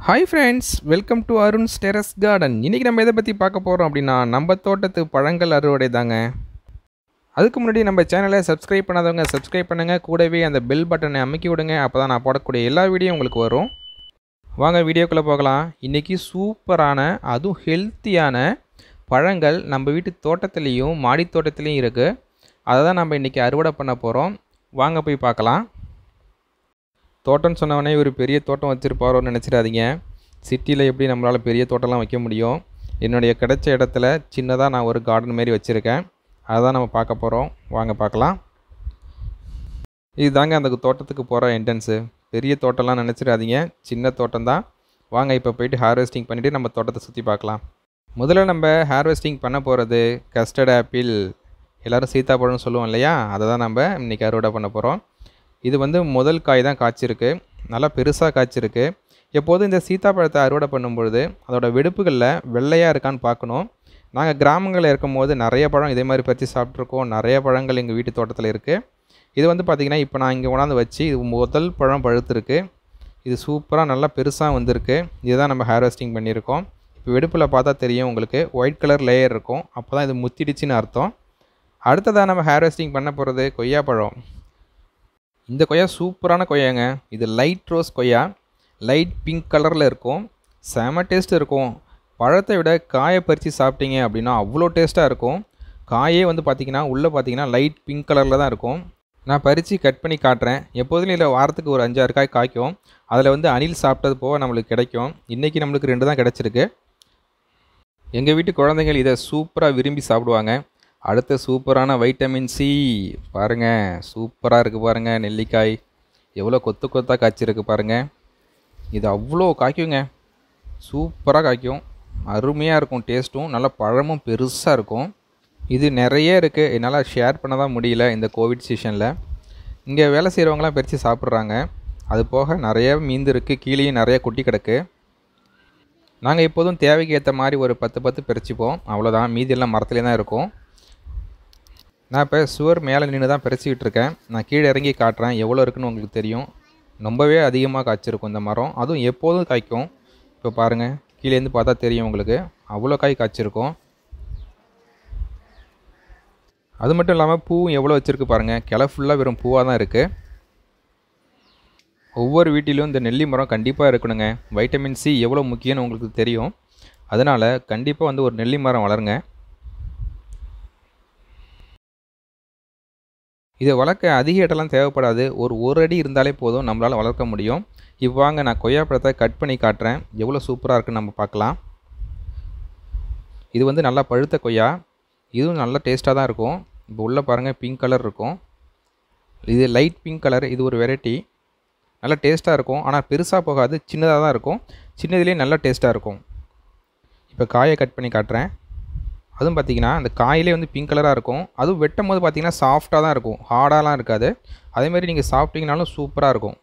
hi friends welcome to Arun's terrace garden இன்றைக்கி நம்ம எதை பற்றி பார்க்க போகிறோம் அப்படின்னா நம்ம தோட்டத்து பழங்கள் அறுவடை தாங்க அதுக்கு முன்னாடி நம்ம சேனலை சப்ஸ்கிரைப் பண்ணாதவங்க சப்ஸ்கிரைப் பண்ணுங்கள் கூடவே அந்த பெல் பட்டனை அமைக்கி விடுங்க அப்போ தான் நான் போடக்கூடிய எல்லா வீடியோ உங்களுக்கு வரும் வாங்க வீடியோக்குள்ளே போகலாம் இன்றைக்கி சூப்பரான அதுவும் ஹெல்த்தியான பழங்கள் நம்ம வீட்டு தோட்டத்துலேயும் மாடி தோட்டத்துலேயும் இருக்குது அதை தான் நம்ம இன்றைக்கி அறுவடை பண்ண போகிறோம் வாங்க போய் பார்க்கலாம் தோட்டம்னு சொன்னவொடனே ஒரு பெரிய தோட்டம் வச்சுருப்பாரோன்னு நினச்சிடாதீங்க சிட்டியில் எப்படி நம்மளால் பெரிய தோட்டம்லாம் வைக்க முடியும் என்னுடைய கிடைச்ச இடத்துல சின்னதாக நான் ஒரு கார்டன் மாரி வச்சுருக்கேன் அதை தான் நம்ம பார்க்க போகிறோம் வாங்க பார்க்கலாம் இதுதாங்க அந்த தோட்டத்துக்கு போகிற என்ட்ரன்ஸு பெரிய தோட்டம்லாம் நினச்சிடாதீங்க சின்ன தோட்டம் தான் வாங்க இப்போ போயிட்டு ஹார்வெஸ்டிங் பண்ணிவிட்டு நம்ம தோட்டத்தை சுற்றி பார்க்கலாம் முதல்ல நம்ம ஹார்வெஸ்டிங் பண்ண போகிறது கஸ்டர்ட் ஆப்பிள் எல்லோரும் சீத்தாப்பழம்னு சொல்லுவோம் இல்லையா அதை தான் நம்ம இன்றைக்கி அறுவடை பண்ண போகிறோம் இது வந்து முதல் காய் தான் காய்ச்சிருக்கு நல்லா பெருசாக காய்ச்சிருக்கு எப்போதும் இந்த சீத்தாப்பழத்தை அறுவடை பண்ணும்பொழுது அதோட வெடுப்புகளில் வெள்ளையாக இருக்கான்னு பார்க்கணும் நாங்கள் கிராமங்களில் இருக்கும்போது நிறைய பழம் இதே மாதிரி பறித்து சாப்பிட்ருக்கோம் நிறைய பழங்கள் எங்கள் வீட்டு தோட்டத்தில் இருக்குது இது வந்து பார்த்திங்கன்னா இப்போ நான் இங்கே கொண்டாந்து வச்சு இது முதல் பழம் பழுத்துருக்கு இது சூப்பராக நல்லா பெருசாக வந்திருக்கு இதுதான் நம்ம ஹார்வெஸ்டிங் பண்ணியிருக்கோம் இப்போ வெடுப்பில் பார்த்தா தெரியும் உங்களுக்கு ஒயிட் கலர் லேயர் இருக்கும் அப்போ தான் இது முத்திடுச்சின்னு அர்த்தம் அடுத்ததாக நம்ம ஹார்வெஸ்டிங் பண்ண போகிறது கொய்யாப்பழம் இந்த கொய்யா சூப்பரான கொய்யாங்க இது லைட் ரோஸ் கொய்யா லைட் பிங்க் கலரில் இருக்கும் செம டேஸ்ட் இருக்கும் பழத்தை விட காயை பறித்து சாப்பிட்டீங்க அப்படின்னா அவ்வளோ டேஸ்ட்டாக இருக்கும் காயே வந்து பார்த்திங்கன்னா உள்ளே பார்த்தீங்கன்னா லைட் பிங்க் கலரில் தான் இருக்கும் நான் பறித்து கட் பண்ணி காட்டுறேன் எப்போதும் இல்லை வாரத்துக்கு ஒரு அஞ்சாறு காய் காய்க்கும் அதில் வந்து அணில் சாப்பிட்டது போக நம்மளுக்கு கிடைக்கும் இன்றைக்கி நம்மளுக்கு ரெண்டு தான் கிடச்சிருக்கு எங்கள் வீட்டு குழந்தைகள் இதை சூப்பராக விரும்பி சாப்பிடுவாங்க அடுத்த சூப்பரான வைட்டமின் சி பாருங்கள் சூப்பராக இருக்குது பாருங்கள் நெல்லிக்காய் எவ்வளோ கொத்து கொத்தாக காய்ச்சிருக்கு பாருங்கள் இது அவ்வளோ காய்க்குங்க சூப்பராக காய்க்கும் அருமையாக இருக்கும் டேஸ்ட்டும் நல்லா பழமும் பெருசாக இருக்கும் இது நிறைய இருக்குது என்னால் ஷேர் பண்ண தான் முடியல இந்த கோவிட் சீசனில் இங்கே வேலை செய்கிறவங்களாம் பறித்து சாப்பிட்றாங்க அது போக நிறைய மீந்து இருக்குது கீழேயும் நிறைய குட்டி கிடக்கு நாங்கள் எப்போதும் தேவைக்கு ஏற்ற மாதிரி ஒரு பத்து பத்து பறிச்சுப்போம் அவ்வளோதான் மீதியெல்லாம் மரத்துலேயே தான் இருக்கும் நான் இப்போ சுவர் மேலே நின்று தான் பறிச்சிக்கிட்டு இருக்கேன் நான் கீழே இறங்கி காட்டுறேன் எவ்வளோ இருக்குன்னு உங்களுக்கு தெரியும் ரொம்பவே அதிகமாக காய்ச்சிருக்கும் இந்த மரம் அதுவும் எப்போதும் காய்க்கும் இப்போ பாருங்கள் கீழேருந்து பார்த்தா தெரியும் உங்களுக்கு அவ்வளோ காய் காய்ச்சிருக்கும் அது மட்டும் இல்லாமல் பூவும் எவ்வளோ வச்சுருக்கு பாருங்கள் கிளை ஃபுல்லாக வெறும் பூவாக தான் இருக்குது ஒவ்வொரு வீட்டிலும் இந்த நெல்லி மரம் கண்டிப்பாக இருக்கணுங்க வைட்டமின் சி எவ்வளோ முக்கியம்னு உங்களுக்கு தெரியும் அதனால் கண்டிப்பாக வந்து ஒரு நெல்லி மரம் வளருங்க இதை வளர்க்க அதிக இடம்லாம் தேவைப்படாது ஒரு ஒரு அடி இருந்தாலே போதும் நம்மளால் வளர்க்க முடியும் இப்போ வாங்க நான் கொய்யாப்பழத்தை கட் பண்ணி காட்டுறேன் எவ்வளோ சூப்பராக இருக்குன்னு நம்ம பார்க்கலாம் இது வந்து நல்லா பழுத்த கொய்யா இதுவும் நல்ல டேஸ்ட்டாக தான் இருக்கும் இப்போ உள்ளே பாருங்கள் பிங்க் கலர் இருக்கும் இது லைட் பிங்க் கலர் இது ஒரு வெரைட்டி நல்லா டேஸ்ட்டாக இருக்கும் ஆனால் பெருசாக போகாது சின்னதாக தான் இருக்கும் சின்னதுலேயே நல்ல டேஸ்ட்டாக இருக்கும் இப்போ காயை கட் பண்ணி காட்டுறேன் அதுவும் பார்த்திங்கன்னா அந்த காயிலே வந்து பிங்க் கலராக இருக்கும் அதுவும் வெட்டும் போது பார்த்திங்கன்னா சாஃப்டாக தான் இருக்கும் ஹார்டாலாம் இருக்காது அதேமாதிரி நீங்கள் சாப்பிட்டீங்கனாலும் சூப்பராக இருக்கும்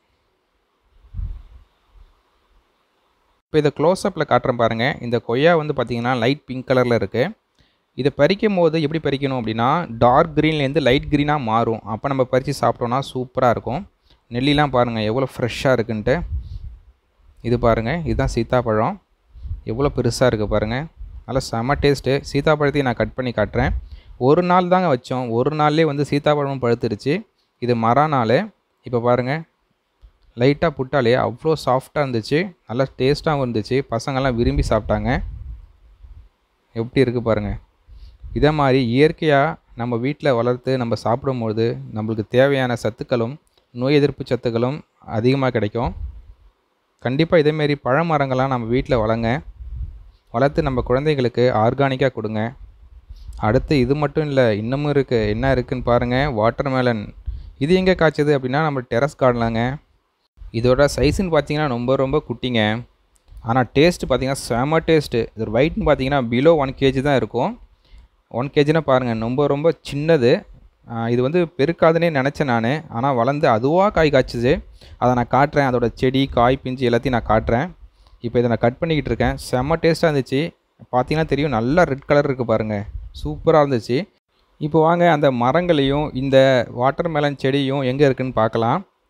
இப்போ இதை க்ளோஸ்அப்பில் காட்டுறேன் பாருங்கள் இந்த கொய்யா வந்து பார்த்திங்கன்னா லைட் பிங்க் கலரில் இருக்குது இதை பறிக்கும் போது எப்படி பறிக்கணும் அப்படின்னா டார்க் க்ரீன்லேருந்து லைட் க்ரீனாக மாறும் அப்போ நம்ம பறித்து சாப்பிட்டோன்னா சூப்பராக இருக்கும் நெல்லிலாம் பாருங்கள் எவ்வளோ ஃப்ரெஷ்ஷாக இருக்குன்ட்டு இது பாருங்கள் இதுதான் சீத்தாப்பழம் எவ்வளோ பெருசாக இருக்குது பாருங்கள் நல்லா செம்ம டேஸ்ட்டு சீத்தாப்பழத்தையும் நான் கட் பண்ணி காட்டுறேன் ஒரு நாள் தாங்க வச்சோம் ஒரு நாள்லேயே வந்து சீத்தாப்பழமும் பழுத்துருச்சு இது மரா நாள் இப்போ பாருங்கள் லைட்டாக புட்டாலே அவ்வளோ சாஃப்டாக இருந்துச்சு நல்லா டேஸ்ட்டாகவும் இருந்துச்சு பசங்கள்லாம் விரும்பி சாப்பிட்டாங்க எப்படி இருக்குது பாருங்கள் இதே மாதிரி இயற்கையாக நம்ம வீட்டில் வளர்த்து நம்ம சாப்பிடும்போது நம்மளுக்கு தேவையான சத்துக்களும் நோய் எதிர்ப்பு சத்துக்களும் அதிகமாக கிடைக்கும் கண்டிப்பாக இதேமாரி பழ மரங்கள்லாம் நம்ம வீட்டில் வளங்க வளர்த்து நம்ம குழந்தைங்களுக்கு ஆர்கானிக்காக கொடுங்க அடுத்து இது மட்டும் இல்லை இன்னமும் இருக்குது என்ன இருக்குதுன்னு பாருங்கள் வாட்டர் மேலன் இது எங்கே காய்ச்சது அப்படின்னா நம்ம டெரஸ் கார்டலாங்க இதோட சைஸுன்னு பார்த்தீங்கன்னா ரொம்ப ரொம்ப குட்டிங்க ஆனால் டேஸ்ட்டு பார்த்தீங்கன்னா செம டேஸ்ட்டு இது வெயிட்னு பார்த்தீங்கன்னா பிலோ ஒன் கேஜி தான் இருக்கும் ஒன் கேஜினா பாருங்கள் ரொம்ப ரொம்ப சின்னது இது வந்து பெருக்காதுன்னே நினச்சேன் நான் ஆனால் வளர்ந்து அதுவாக காய் காய்ச்சிது அதை நான் காட்டுறேன் அதோட செடி காய் பிஞ்சு எல்லாத்தையும் நான் காட்டுறேன் இப்போ இதை நான் கட் பண்ணிக்கிட்டு இருக்கேன் செம்ம டேஸ்ட்டாக இருந்துச்சு பார்த்தீங்கன்னா தெரியும் நல்லா ரெட் கலர் இருக்குது பாருங்கள் சூப்பராக இருந்துச்சு இப்போ வாங்க அந்த மரங்களையும் இந்த வாட்டர் மேலன் செடியும் எங்கே இருக்குதுன்னு பார்க்கலாம்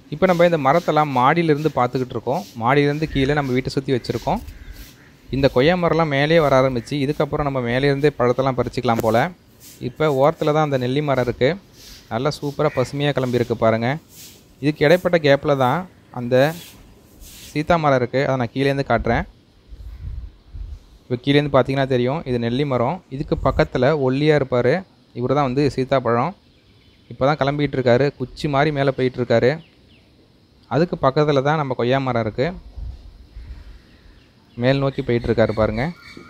இப்போ நம்ம இந்த மரத்தெல்லாம் மாடியிலேருந்து பார்த்துக்கிட்டு இருக்கோம் மாடியிலேருந்து கீழே நம்ம வீட்டை சுற்றி வச்சுருக்கோம் இந்த கொய்யா மரம்லாம் மேலே வர ஆரம்பிச்சு இதுக்கப்புறம் நம்ம மேலேருந்தே பழத்தெல்லாம் பறிச்சிக்கலாம் போல் இப்போ ஓரத்தில் தான் அந்த நெல்லி மரம் இருக்குது நல்லா சூப்பராக பசுமையாக கிளம்பியிருக்கு பாருங்கள் இதுக்கு இடைப்பட்ட கேப்பில் தான் அந்த சீதா மரம் இருக்குது அதை நான் கீழேருந்து காட்டுறேன் இப்போ கீழேருந்து பார்த்தீங்கன்னா தெரியும் இது நெல்லி மரம் இதுக்கு பக்கத்தில் ஒல்லியாக இருப்பார் இவர் தான் வந்து சீதாப்பழம் இப்போ தான் கிளம்பிகிட்டு இருக்காரு குச்சி மாதிரி மேலே போயிட்டு இருக்காரு அதுக்கு பக்கத்தில் தான் நம்ம கொய்யா மரம் இருக்குது மேல் நோக்கி போயிட்டு இருக்காரு பாருங்க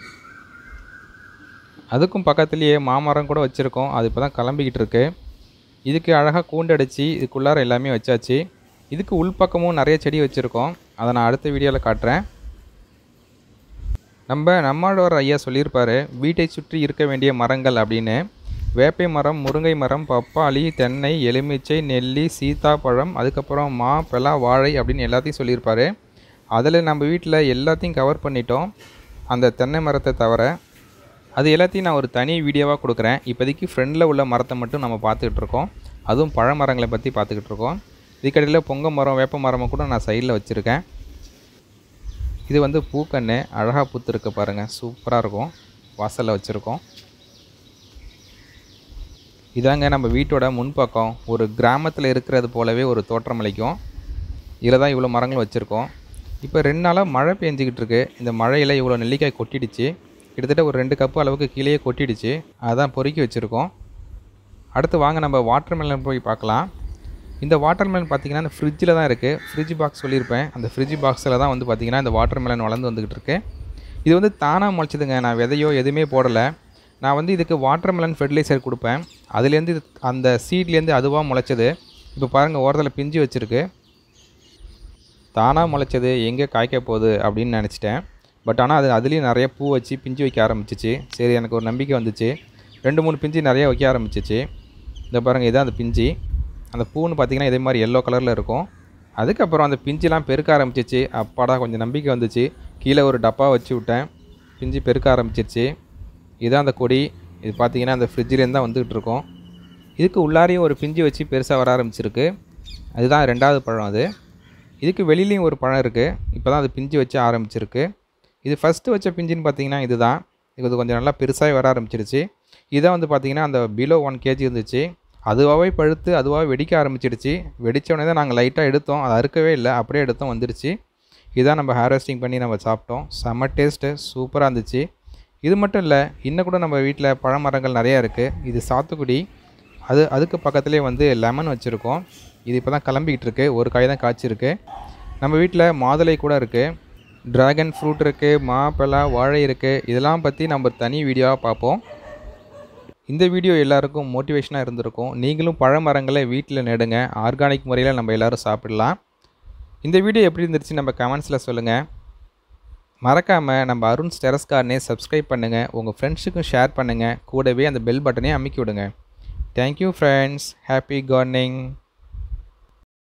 அதுக்கும் பக்கத்துலேயே மாமரம் கூட வச்சுருக்கோம் அது இப்போ தான் கிளம்பிக்கிட்டு இருக்கு இதுக்கு அழகாக கூண்டடிச்சு இதுக்குள்ளார எல்லாமே வச்சாச்சு இதுக்கு உள்பக்கமும் நிறைய செடி வச்சுருக்கோம் அதை நான் அடுத்த வீடியோவில் காட்டுறேன் நம்ம நம்மளோட ஐயா சொல்லியிருப்பாரு வீட்டை சுற்றி இருக்க வேண்டிய மரங்கள் அப்படின்னு வேப்பை மரம் முருங்கை மரம் பப்பாளி தென்னை எலுமிச்சை நெல்லி சீத்தாப்பழம் அதுக்கப்புறம் மா பலா வாழை அப்படின்னு எல்லாத்தையும் சொல்லியிருப்பாரு அதில் நம்ம வீட்டில் எல்லாத்தையும் கவர் பண்ணிட்டோம் அந்த தென்னை மரத்தை தவிர அது எல்லாத்தையும் நான் ஒரு தனி வீடியோவாக கொடுக்குறேன் இப்போதைக்கு ஃப்ரெண்டில் உள்ள மரத்தை மட்டும் நம்ம பார்த்துக்கிட்டு இருக்கோம் அதுவும் பழ மரங்களை பற்றி பார்த்துக்கிட்டு இருக்கோம் இதுக்கடையில் பொங்க மரம் வேப்ப மரமும் கூட நான் சைடில் வச்சுருக்கேன் இது வந்து பூக்கன்று அழகாக பூத்துருக்கு பாருங்கள் சூப்பராக இருக்கும் வாசலில் வச்சுருக்கோம் இதாங்க நம்ம வீட்டோட முன்பக்கம் ஒரு கிராமத்தில் இருக்கிறது போலவே ஒரு தோற்றம் அளிக்கும் இதில் தான் இவ்வளோ மரங்கள் வச்சுருக்கோம் இப்போ ரெண்டு நாளாக மழை பெஞ்சிக்கிட்டு இருக்கு இந்த மழையில் இவ்வளோ நெல்லிக்காய் கொட்டிடுச்சு கிட்டத்தட்ட ஒரு ரெண்டு கப்பு அளவுக்கு கீழேயே கொட்டிடுச்சு அதான் பொறுக்கி வச்சுருக்கோம் அடுத்து வாங்க நம்ம வாட்டர் மெலன் போய் பார்க்கலாம் இந்த வாட்டர் மெலன் பார்த்தீங்கன்னா இந்த ஃப்ரிட்ஜில் தான் இருக்குது ஃப்ரிட்ஜ் பாக்ஸ் சொல்லியிருப்பேன் அந்த ஃப்ரிட்ஜ் பாக்ஸில் தான் வந்து பார்த்திங்கன்னா இந்த வாட்டர் மெலன் வளர்ந்து வந்துக்கிட்டு இருக்கு இது வந்து தானாக முளைச்சதுங்க நான் விதையோ எதுவுமே போடலை நான் வந்து இதுக்கு வாட்டர் மெலன் ஃபெர்டிலைசர் கொடுப்பேன் அதுலேருந்து இது அந்த சீட்லேருந்து அதுவாக முளைச்சது இப்போ பாருங்கள் ஓரத்தில் பிஞ்சு வச்சுருக்கு தானாக முளைச்சது எங்கே காய்க்க போகுது அப்படின்னு நினச்சிட்டேன் பட் ஆனால் அது அதுலேயும் நிறைய பூ வச்சு பிஞ்சு வைக்க ஆரம்பிச்சிச்சு சரி எனக்கு ஒரு நம்பிக்கை வந்துச்சு ரெண்டு மூணு பிஞ்சு நிறைய வைக்க ஆரம்பிச்சிச்சு இந்த பாருங்கள் இதான் அந்த பிஞ்சு அந்த பூன்னு பார்த்தீங்கன்னா இதே மாதிரி எல்லோ கலரில் இருக்கும் அதுக்கப்புறம் அந்த பிஞ்சுலாம் பெருக்க ஆரம்பிச்சிச்சு அப்பாடா கொஞ்சம் நம்பிக்கை வந்துச்சு கீழே ஒரு டப்பா வச்சு விட்டேன் பிஞ்சு பெருக்க ஆரம்பிச்சிருச்சு இதான் அந்த கொடி இது பார்த்தீங்கன்னா அந்த ஃப்ரிட்ஜிலேருந்து தான் வந்துகிட்டு இருக்கோம் இதுக்கு உள்ளாரையும் ஒரு பிஞ்சு வச்சு பெருசாக வர ஆரம்பிச்சிருக்கு அதுதான் ரெண்டாவது பழம் அது இதுக்கு வெளியிலையும் ஒரு பழம் இருக்குது இப்போ தான் அது பிஞ்சு வச்சு ஆரம்பிச்சிருக்கு இது ஃபஸ்ட்டு வச்ச பிஞ்சுன்னு பார்த்தீங்கன்னா இதுதான் இது கொஞ்சம் நல்லா பெருசாக வர ஆரம்பிச்சிருச்சு இதான் வந்து பார்த்தீங்கன்னா அந்த பிலோ ஒன் கேஜி இருந்துச்சு அதுவாகவே பழுத்து அதுவாகவே வெடிக்க ஆரம்பிச்சிடுச்சு வெடித்தோடனே தான் நாங்கள் லைட்டாக எடுத்தோம் அது அறுக்கவே இல்லை அப்படியே எடுத்தோம் வந்துருச்சு இதான் நம்ம ஹார்வெஸ்டிங் பண்ணி நம்ம சாப்பிட்டோம் செம்ம டேஸ்ட்டு சூப்பராக இருந்துச்சு இது மட்டும் இல்லை இன்னும் கூட நம்ம வீட்டில் பழமரங்கள் நிறையா இருக்குது இது சாத்துக்குடி அது அதுக்கு பக்கத்துலேயே வந்து லெமன் வச்சுருக்கோம் இது இப்போ தான் கிளம்பிக்கிட்டு இருக்கு ஒரு காய் தான் காய்ச்சிருக்கு நம்ம வீட்டில் மாதுளை கூட இருக்குது ட்ராகன் ஃப்ரூட் இருக்குது மாப்பழா வாழை இருக்குது இதெல்லாம் பற்றி நம்ம தனி வீடியோவாக பார்ப்போம் இந்த வீடியோ எல்லாருக்கும் மோட்டிவேஷனாக இருந்திருக்கும் நீங்களும் பழ மரங்களை வீட்டில் நடுங்க ஆர்கானிக் முறையில் நம்ம எல்லோரும் சாப்பிடலாம் இந்த வீடியோ எப்படி இருந்துச்சு நம்ம கமெண்ட்ஸில் சொல்லுங்கள் மறக்காமல் நம்ம அருண் ஸ்டெரஸ் கார்னே சப்ஸ்கிரைப் பண்ணுங்கள் உங்கள் ஃப்ரெண்ட்ஸுக்கும் ஷேர் பண்ணுங்கள் கூடவே அந்த பெல் பட்டனையும் அமைக்கி விடுங்க தேங்க்யூ ஃப்ரெண்ட்ஸ் ஹாப்பி கார்டனிங்